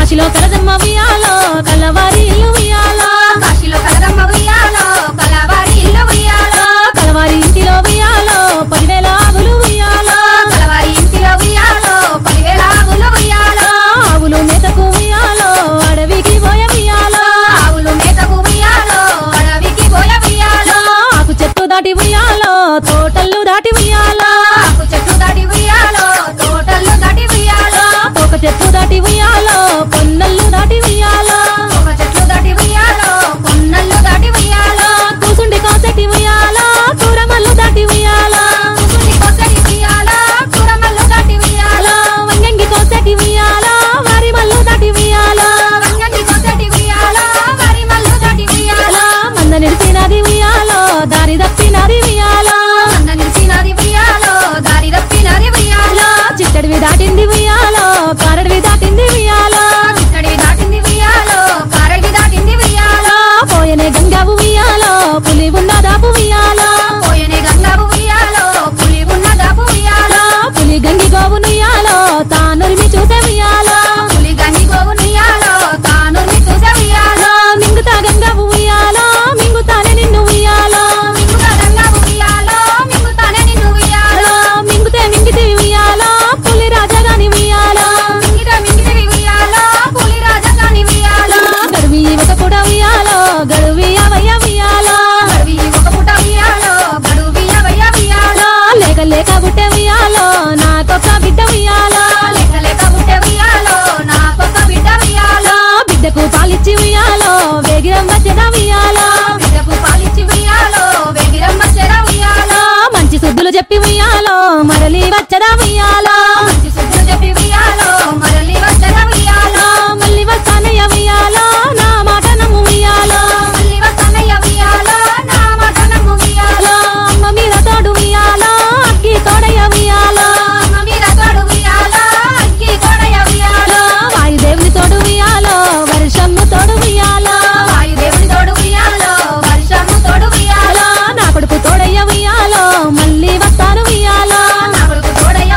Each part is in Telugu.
కాశీలో కలదమ్మ ఉయ్యాలో కలవారి ఇల్లు ఉయ్యాలో కాశీలో కలరమ్మ ఉయ్యాలో కలవారి ఇల్లు ఉయ్యాలో కలవారి ఇంటిలో ఉయ్యాలో పదివేల ఆవులు ఉయ్యాలో కలవారి ఇంటిలో ఉయ్యాలో పదివేల ఆవులు ఉయ్యాలో ఆవులు మేతకు ఉయ్యాలో అడవికి పోయ ఉయ్యాలో ఆవులు మేతకు ఉయ్యాలో అడవికి పోయ ఉయ్యాలో ఆకు చెట్టు దాటి ఉయ్యాలో తోటల్లు దాటి ఉయ్యాలో ఆకు చెట్టు దాటి ఉయ్యాలో తోటలు దాటి ఉయ్యాలో ఒక చెట్టు దాటి ఉయ్యాలో పొన్నల్లు దాటి ఉయ్యాలో ఒక చెట్లు దాటి ఉయ్యాలో కొన్నళ్ళు దాటి ఉయ్యాలో కూసుండి కోసటి ఉయ్యాలో కూరమల్లు దాటి ఉయ్యాలో కుసుని కొసడి ఉయ్యాలో కూరమల్లు దాటి ఉయ్యాలో వంగంగి కోసటి ఉయ్యాలో వారి మల్లు దాటి ఉయ్యాలో వంగని కొసడి ఉయ్యాలో వరి మల్లు దాటి ఉయ్యాలో మంద నిలిచినది ఉయ్యాలో దారి తప్పినది ఉయ్యాలో అన్న నిలిచినది ఉయ్యాలో దారి తప్పినది ఉయ్యాలో చిట్టడివి దాటింది ఉయ్యాలో కారడివి దాటింది ఉయ్యాలో ఇక్కడి దాటింది ఉయ్యాలో కారడి దాటింది ఉయ్యాలో పోయనే గంగావు ఉయ్యాలో పులి ఉన్న దాపు ఉయ్యాలో పోయనే గంగావు ఉయ్యాలో పులి ఉన్న దాపు ఉయ్యాలో పులి గంగి గోవు నుయ్యాలో తానురిమి చూసే ఉయ్యాలో పులి గంగి గోవు నుయ్యాలో తాను చూసే ఉయ్యాలో మింగుతా గంగావు ఉయ్యాలో మింగుతానే నిన్ను ఉయ్యాలో మింగుగా గంగావు ఉయ్యాలో మింగుతానే నిన్ను ఉయ్యాలో మింగుతే మింగితే ఉయ్యాలో పులి రాజగాని ఉయ్యాలో మింగిట మింగిటివి ఉయ్యాలో పులి రాజధాని ఉయ్యాలో గడువి ఒక కూడా ఉయ్యాలో గడువి అవయ్య ఉయ్యాలో గడువి ఒక పుట ఉయ్యాలో గడువి అవయ్య ఉయ్యాలో లేక లేక బుట్టె ఉయ్యాలో నాకొక బిడ్డ ఉయ్యాలో లేక లేక పుట్టే ఉయ్యాలో నాకొక బిడ్డ ఉయ్యాలో బిడ్డకు పాలిచ్చి ఉయ్యాలో వేగిరం వచ్చేదా ఉయ్యాలో బిడ్డకు పాలిచ్చి ఉయ్యాలో వెగిరమ్మ చెర ఉయ్యాలో మంచి శుద్ధులు చెప్పి ఉయ్యాలో మరలి వచ్చదా ఉయ్యాలో మంచి శుద్ధులు చెప్పి ఉయ్యాలో మరలి వచ్చర ఉయ్యాలో మళ్ళీ వస్తానయ్య ఉయ్యాలో నా మాట నమ్ము ఉయ్యాలో మళ్ళీ వస్తానయ్య ఉయ్యాలో నా మాట నమ్ము ఉయ్యాలో అమ్మ మీద తోడు ఉయ్యాలో అగ్గి తోడయ్య ఉయ్యాలో అమ్మ మీద తోడు ఉయ్యాలో అగ్గి తోడయ్య ఉయ్యాలో వాయుదేవుని తోడు ఉయ్యాలో వర్షము తోడు ఉయ్యాలో వాయుదేవుని తోడు ఉయ్యాలో వర్షము తోడు ఉయ్యాలో నా కొడుకు తోడయ్య ఉయ్యాలో మళ్ళీ వస్తాను ఉయ్యాలో నా కొడుకు తోడయ్య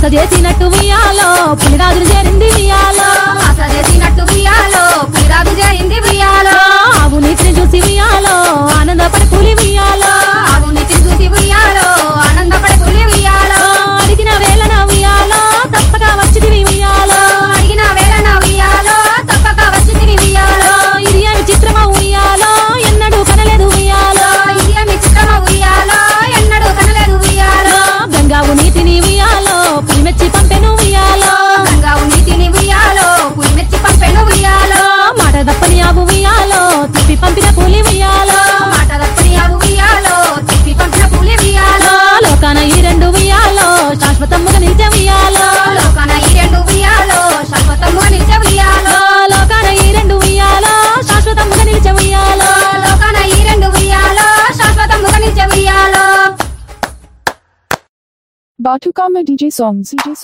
చేసినట్టు ఉయ్యాలో పులిరాజులు చేరింది ఉయ్యాలో ఆశ చేసినట్టు ఉయ్యాలో పులిరాజు చేరింది ఉయ్యాలో ఆవు నీటిని చూసి ఉయ్యాలో ఆనందపడి పులి ఉయ్యాలో ఆవు నీటిని చూసి ఉయ్యాలో ఆనందపడే పులి ఉయ్యాలో అడిగిన వేళన ఉయ్యాలో తప్పక వచ్చింది ఉయ్యాలో అడిగిన వేళ నా ఉయ్యాలో తప్పక వచ్చింది ఉయ్యాలో ఇది అని చిత్రమా ఉయ్యాలో ఎన్నడూ కనలేదు ఉయ్యాలో ఇది అని చిత్రమ ఉయ్యాలో ఎన్నడూ కనలేదు ఉయ్యాలో గంగావు నీతిని ఉయ్యాలో పులిమెచ్చి పంపెను ఉయ్యాలో గంగావు నీతిని ఉయ్యాలో పులి మెచ్చి పంపెను ఉయ్యాలో మాట తప్పని ఆవు ఉయ్యాలో తిప్పి పంపిన పులి ఉయ్యాలో మాట తప్పని ఆవు ఉయ్యాలో తిప్పి పంపిన పులి ఉయ్యాలో లోకాన ఈ రెండు ఉయ్యాలో శాశ్వతముగా నిలిచే ఉయ్యాలో లోకాన ఈ రెండు ఉయ్యాలో శాశ్వతముగా నిలిచే ఉయ్యాలో లోకాన ఈ రెండు ఉయ్యాలో శాశ్వతముగా నిలిచే ఉయ్యాలో లోకాన ఈ రెండు ఉయ్యాలో శాశ్వతముగా నిలిచే ఉయ్యాలో Batukama DJ songs. DJ songs.